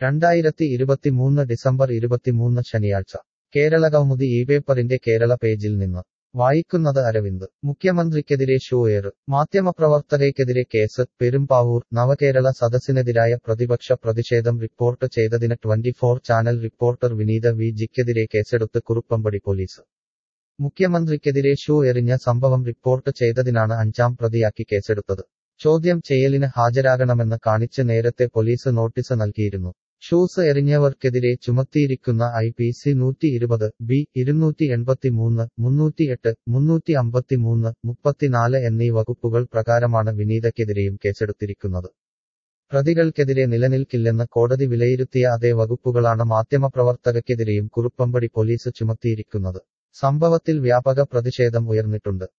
രണ്ടായിരത്തി ഇരുപത്തിമൂന്ന് ഡിസംബർ ഇരുപത്തിമൂന്ന് ശനിയാഴ്ച കേരള കൗമുദി ഈ പേപ്പറിന്റെ കേരള പേജിൽ നിന്ന് വായിക്കുന്നത് അരവിന്ദ് മുഖ്യമന്ത്രിക്കെതിരെ ഷൂയേർ മാധ്യമപ്രവർത്തകയ്ക്കെതിരെ കേസ് പെരുമ്പാവൂർ നവകേരള സദസ്സിനെതിരായ പ്രതിപക്ഷ പ്രതിഷേധം റിപ്പോർട്ട് ചെയ്തതിന് twenty four channel reporter Vineetha V ജിക്കെതിരെ കേസെടുത്ത് കുറുപ്പമ്പടി പോലീസ് മുഖ്യമന്ത്രിക്കെതിരെ ഷൂ എറിഞ്ഞ സംഭവം റിപ്പോർട്ട് ചെയ്തതിനാണ് അഞ്ചാം പ്രതിയാക്കി കേസെടുത്തത് ചോദ്യം ചെയ്യലിന് ഹാജരാകണമെന്ന് കാണിച്ച് നേരത്തെ പോലീസ് നോട്ടീസ് നൽകിയിരുന്നു ഷൂസ് എറിഞ്ഞവർക്കെതിരെ ചുമത്തിയിരിക്കുന്ന ഐ പി സി നൂറ്റി ഇരുപത് ബി ഇരുന്നൂറ്റി എൺപത്തിമൂന്ന് മുന്നൂറ്റിയെട്ട് മുന്നൂറ്റി അമ്പത്തിമൂന്ന് മുപ്പത്തിനാല് എന്നീ വകുപ്പുകൾ പ്രകാരമാണ് വിനീതയ്ക്കെതിരെയും കേസെടുത്തിരിക്കുന്നത് പ്രതികൾക്കെതിരെ നിലനിൽക്കില്ലെന്ന് കോടതി വിലയിരുത്തിയ അതേ വകുപ്പുകളാണ് മാധ്യമപ്രവർത്തകയ്ക്കെതിരെയും കുറുപ്പമ്പടി പോലീസ് ചുമത്തിയിരിക്കുന്നത് സംഭവത്തിൽ വ്യാപക പ്രതിഷേധം ഉയർന്നിട്ടുണ്ട്